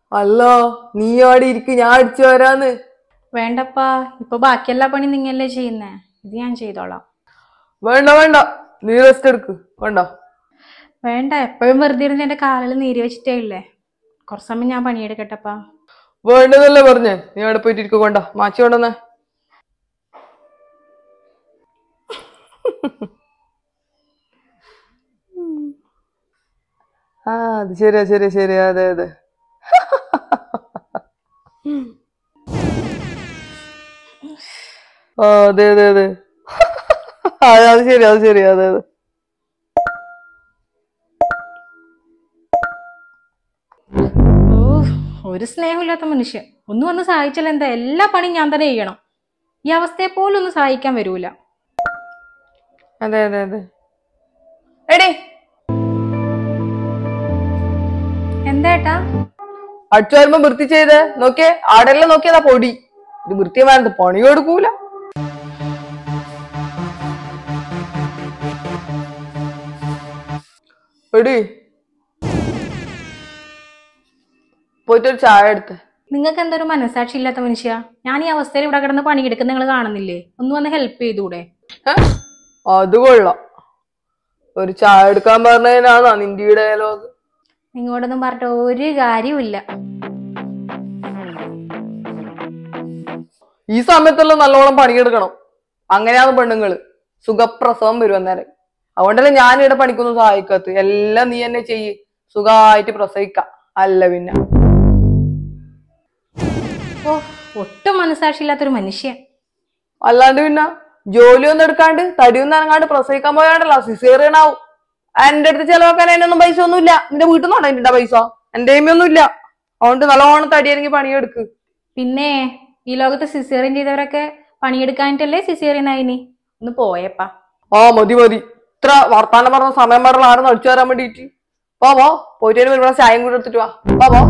അല്ല നീ അവിടെ ഇരിക്ക് ഞാൻ അടിച്ചു വരാന്ന് വേണ്ടപ്പാ ഇപ്പൊ ബാക്കിയെല്ലാ പണി നിങ്ങല്ലേ ചെയ്യുന്നേ ഇത് ഞാൻ ചെയ്തോളാം വേണ്ട വേണ്ട നീ റെസ്റ്റ് എടുക്ക് വേണ്ട വേണ്ട എപ്പോഴും വെറുതെ ഇരുന്ന് എന്റെ കാലിൽ നീര് വെച്ചിട്ടേ ഇല്ലേ കുറച്ച് സമയം ഞാൻ പണിയെടുക്കട്ടപ്പാ വേണ്ടതല്ലേ പറഞ്ഞേ നീ അവിടെ പോയിട്ട് ഇരിക്കുക കൊണ്ട മാച്ചി കൊണ്ടുവന്നേ ആ അത് ശരിയാ ശരിയാ ശരിയാ അതെ അതെ ആ അതെ അതെ അതെ ആ, അത് ശരി അത് ശരി അതെ അതെ ഓ ഒരു സ്നേഹമില്ലാത്ത മനുഷ്യൻ ഒന്ന് വന്ന് സഹായിച്ചാൽ എന്താ എല്ലാ പണിയും ഞാൻ തന്നെ ചെയ്യണം ഈ അവസ്ഥയെ പോലും ഒന്ന് സഹായിക്കാൻ വരൂല അതെ അതെ അതെ എടേ എന്താ അടിച്ചു വരുമ്പോ വൃത്തി ചെയ്തേ നോക്കിയേ ആടെല്ലാം നോക്കിയതാ പൊടി ഇത് വൃത്തിയമാനത്ത് പണി കൊടുക്കൂല എടി പോയിട്ടൊരു ചായ എടുത്ത് നിങ്ങൾക്ക് എന്തൊരു മനസാക്ഷി ഇല്ലാത്ത മനുഷ്യ ഞാൻ ഈ അവസ്ഥയിൽ ഇവിടെ കിടന്ന് പണിയെടുക്കുന്ന നിങ്ങൾ കാണുന്നില്ലേ ഒന്ന് വന്ന് ഹെൽപ്പ് ചെയ്തൂടെ ഏ? അത് കൊള്ളാം ഒരു ചായ എടുക്കാൻ പറഞ്ഞതിനാണോ നിന്റെ ഈ ഡയലോഗ് നിങ്ങളോടൊന്നും പറഞ്ഞിട്ട് ഒരു കാര്യവുമില്ല ഈ സമയത്തെല്ലാം നല്ലോണം പണിയെടുക്കണം അങ്ങനെയാണ് പെണ്ണുങ്ങള് സുഖപ്രസവം വരും അന്നേരം അതുകൊണ്ടല്ലേ ഞാൻ ഇവിടെ പണിക്കൊന്നും സഹായിക്കാത്ത എല്ലാം നീ തന്നെ ചെയ്യ് സുഖമായിട്ട് പ്രസവിക്ക അല്ല പിന്നെ ഓ ഒട്ടും മനസാക്ഷി ഇല്ലാത്തൊരു മനുഷ്യൻ അല്ലാണ്ട് പിന്നെ ജോലിയൊന്നും എടുക്കാണ്ട് തടിയൊന്നും ഇറങ്ങാണ്ട് പ്രസവിക്കാൻ പോയാണ്ടല്ലോ സിസേറിയനാവും എന്റെ അടുത്ത് ചെലവാക്കാൻ അതിനൊന്നും പൈസ ഒന്നുമില്ല നിന്റെ വീട്ടിൽ നിന്നാണ് അതിന്റെ പൈസ എന്റെ ഒന്നും ഇല്ല അതുകൊണ്ട് നല്ലോണം തടിയാണെങ്കിൽ പണിയെടുക്ക് പിന്നെ ഈ ലോകത്ത് സിസേറിയൻ ചെയ്തവരൊക്കെ പണിയെടുക്കാനിട്ടല്ലേ സിസേറിയൻ ആയിനി ഒന്ന് പോയപ്പാ ആ മതി മതി ഇത്ര വർത്താനം പറഞ്ഞ സമയം പറഞ്ഞ ആരും അടിച്ചു വരാൻ വേണ്ടിട്ട് പോ പോ പോയിട്ട് ഒരു ഇവിടെ ചായം കൂടെ എടുത്തിട്ട് വാ പോ പോ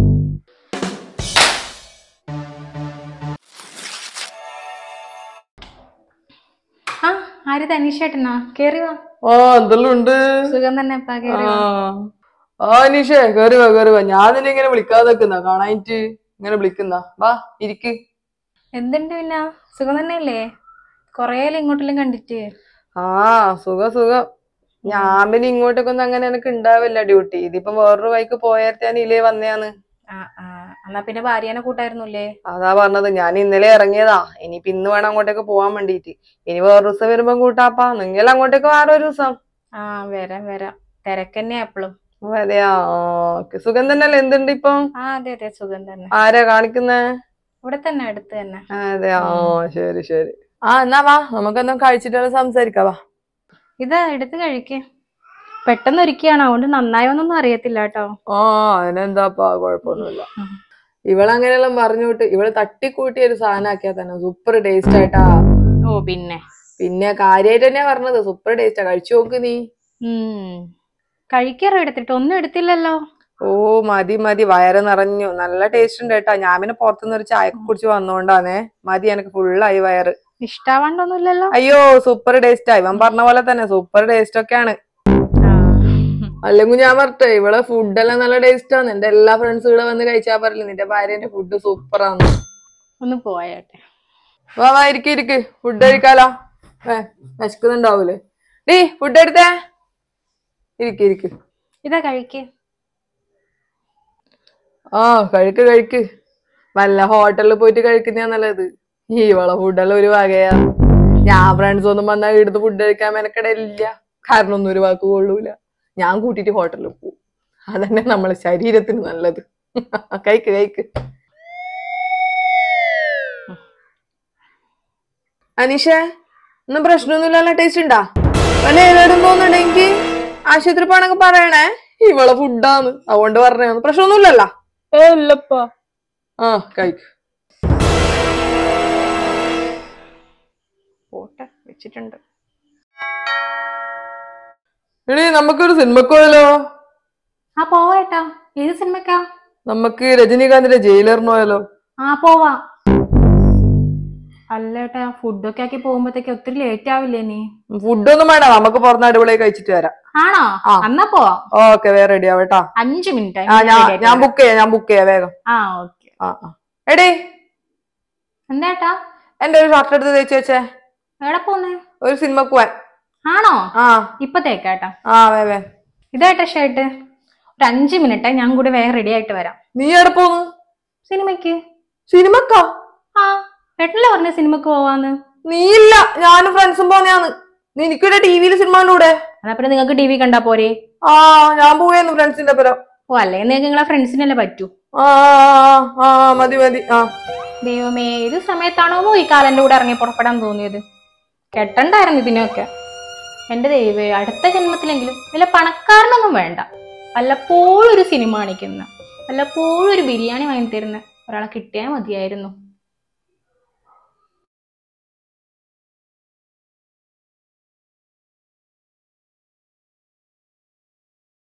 ആ ആര് തനീഷേട്ടനാ കേറി വാ ആ എന്തെല്ലാം ഉണ്ട് സുഖം തന്നെ അപ്പാ കേറി വാ ആ അനീഷേ കേറി വാ കേറി വാ ഞാൻ നിന്നെ ഇങ്ങനെ വിളിക്കാതെ നിക്കുന്ന കാണാനിട്ട് ഇങ്ങനെ വിളിക്കുന്ന വാ ഇരിക്ക് എന്തുണ്ട് പിന്നെ സുഖം തന്നെയല്ലേ കൊറേലും ഇങ്ങോട്ടെല്ലാം കണ്ടിട്ട് ആ സുഖ സുഖം ഞാൻ പിന്നെ ഇങ്ങോട്ടൊക്കെ ഒന്നും അങ്ങനെ എനിക്ക് ഉണ്ടാവില്ല ഡ്യൂട്ടി ഇതിപ്പോ വേറൊരു വഴിക്ക് പോയാൽ ഞാൻ ഇല്ലേ വന്നയാന്ന് ആ ആ എന്നാ പിന്നെ ഭാര്യനെ കൂട്ടായിരുന്നുല്ലേ അതാ പറഞ്ഞത് ഞാൻ ഇന്നലെ ഇറങ്ങിയതാ ഇനിയിപ്പൊ ഇന്ന് വേണം അങ്ങോട്ടേക്ക് പോവാൻ വേണ്ടിട്ട് ഇനി വേറൊരു ദിവസം വരുമ്പോ കൂട്ടാപ്പാ നിങ്ങൾ അങ്ങോട്ടേക്ക് വേറെ ഒരു ദിവസം ആ വരാം വരാം തിരക്കന്നെ എപ്പോഴും അതെയാ ഓക്കെ സുഖം തന്നെയല്ലേ എന്തുണ്ട് ഇപ്പം ആ അതെ അതെ സുഖം തന്നെ ആരാ കാണിക്കുന്നേ ഇവിടെ തന്നെ അടുത്ത് തന്നെ അതെയാ ഓ ശരി ശരി ആ എന്നാ വാ നമുക്കെന്നാ കഴിച്ചിട്ട് സംസാരിക്കാം വാ ഇത് എടുത്ത് കഴിക്ക് പെട്ടെന്ന് ഒരുക്കിയാണ് അതുകൊണ്ട് നന്നായോന്നൊന്നും അറിയത്തില്ല കേട്ടോ ആ അതിനെന്താപ്പാ കുഴപ്പമൊന്നുമില്ല ഇവളങ്ങനെയെല്ലാം പറഞ്ഞു വിട്ട് ഇവള് തട്ടിക്കൂട്ടിയ ഒരു സാധനം ആക്കിയാ തന്നെ സൂപ്പർ ടേസ്റ്റ് ആയിട്ടാ ഓ പിന്നെ പിന്നെ കാര്യായിട്ട് തന്നെയാ പറഞ്ഞത് സൂപ്പർ ടേസ്റ്റാ കഴിച്ചു നോക്ക് നീ ഉം കഴിക്കാറോ എടുത്തിട്ട് ഒന്നും എടുത്തില്ലല്ലോ ഓ മതി മതി വയറ് നിറഞ്ഞു നല്ല ടേസ്റ്റ് ഉണ്ട് കേട്ടാ ഞാൻ പിന്നെ പുറത്തുനിന്ന് ഒരു ചായ കുടിച്ച് വന്നോണ്ടാന്നേ മതി എനിക്ക് ഫുള്ളായി വയറ് ഇഷ്ടാവാണ്ടൊന്നുമില്ലല്ലോ അയ്യോ സൂപ്പർ ടേസ്റ്റാ ഇവൻ പറഞ്ഞ പോലെ തന്നെ സൂപ്പർ ടേസ്റ്റ് ഒക്കെയാണ് ആ. അല്ലെങ്കിൽ ഞാൻ പറഞ്ഞേ ഇവളെ ഫുഡെല്ലാം നല്ല ടേസ്റ്റ് ആണ് എന്റെ എല്ലാ ഫ്രണ്ട്സും ഇവിടെ വന്ന് കഴിച്ചാ പറയില്ല നിന്റെ ഭാര്യന്റെ ഫുഡ് സൂപ്പർ ആണ് ഒന്ന് പോയാട്ടെ വാ വാ ഇരിക്ക് ഇരിക്ക് ഫുഡ് കഴിക്കാലോ ഏ വിശക്കുന്നുണ്ടാവൂലേ ഡീ ഫുഡ് എടുത്തേ ഇരിക്ക് ഇരിക്ക് ഇതാ കഴിക്ക് ആ കഴിക്ക് കഴിക്ക് വല്ല ഹോട്ടലിൽ പോയിട്ട് കഴിക്കുന്നതാ നല്ലത് ഈ ഇവളെ ഫുഡെല്ലാം ഒരു വകയാ ഞാൻ ഫ്രണ്ട്സ് ഒന്നും വന്നാൽ ഇടുന്ന് ഫുഡ് കഴിക്കാൻ മെനക്കെടലില്ല കാരണം ഒന്നും ഒരു വാക്ക് കൊള്ളൂല ഞാൻ കൂട്ടിട്ട് ഹോട്ടലിൽ പോകും അതന്നെ നമ്മളെ ശരീരത്തിന് നല്ലത് കഴിക്ക് കഴിക്ക് അനീഷേ ഒന്നും പ്രശ്നമൊന്നുമില്ലല്ലോ ടേസ്റ്റ് ഉണ്ടാ വല്ല ഏതായാലും തോന്നുന്നുണ്ടെങ്കിൽ ആശുപത്രി പോണൊക്കെ പറയണേ ഇവളെ ഫുഡാന്ന് അതുകൊണ്ട് പറഞ്ഞാന്ന് പ്രശ്നമൊന്നുമില്ലല്ലോ ഏ ഇല്ലപ്പാ ആ കഴിക്ക് പോട്ടെ വെച്ചിട്ടുണ്ട് എടീ നമുക്കൊരു സിനിമക്ക് പോയാലോ ആ പോവാട്ടാ ഏത് സിനിമക്കാ നമുക്ക് രജനീകാന്തിന്റെ ജയിലറിന് പോയാലോ ആ പോവാ അല്ല ഏട്ടാ ഫുഡൊക്കെ ആക്കി പോകുമ്പോഴത്തേക്ക് ഒത്തിരി ലേറ്റ് ആവില്ലേ നീ ഫുഡൊന്നും വേണ്ട നമുക്ക് പുറത്ത് അടിപൊളിയായി കഴിച്ചിട്ട് വരാം ആണോ ആ. എന്നാ പോവാം ഓക്കെ വേറെ റെഡി ആവട്ടാ അഞ്ചു മിനിറ്റ് ആ ഞാൻ ഞാൻ ബുക്ക് ചെയ്യാം ഞാൻ ബുക്ക് ചെയ്യാം വേഗം ആ ഓക്കെ ആ ആ. എടീ എന്താ ഏട്ടാ എന്റെ ഒരു ഷർട്ട് എടുത്ത് തേച്ച് വെച്ചേ എവിടെ പോന്നേ ഒരു സിനിമക്ക് പോവാൻ ആണോ ആ ഇപ്പൊ തേക്കാട്ടാ ആ വേ വേ ഇതേട്ടാ ഷർട്ട് ഒരു അഞ്ചു മിനിറ്റ് ഞാൻ കൂടി വേഗം റെഡി ആയിട്ട് വരാം നീ എവിടെ പോന്നു സിനിമയ്ക്ക് സിനിമക്കാ ആ ഏട്ടനല്ലേ പറഞ്ഞ സിനിമക്ക് പോവാന്ന് നീയില്ല ഞാനും ഫ്രണ്ട്സും പോന്നെയാന്ന് നിനക്കിവിടെ ടി വിയിൽ സിനിമ കണ്ടൂടെ എന്നാ പിന്നെ നിങ്ങൾക്ക് ടി വി കണ്ടാ പോരെ ആ ഞാൻ പോവുകയായിരുന്നു ഫ്രണ്ട്സിന്റെ ഒപ്പം ഓ അല്ലെങ്കിൽ നിങ്ങൾക്ക് നിങ്ങളെ ഫ്രണ്ട്സിനല്ലേ പറ്റൂ ആ ആ, ആ ആ മതി മതി ആ ദൈവമേ ഏത് സമയത്താണോ ഈ കാലന്റെ കൂടെ ഇറങ്ങി പുറപ്പെടാൻ തോന്നിയത് കെട്ടണ്ടായിരുന്നു ഇതിനൊക്കെ എന്റെ ദൈവേ അടുത്ത ജന്മത്തിലെങ്കിലും വല്ല പണക്കാരനൊന്നും വേണ്ട വല്ലപ്പോഴും ഒരു സിനിമ കാണിക്കുന്ന വല്ലപ്പോഴും ഒരു ബിരിയാണി വാങ്ങി തരുന്ന ഒരാളെ കിട്ടിയാൽ മതിയായിരുന്നു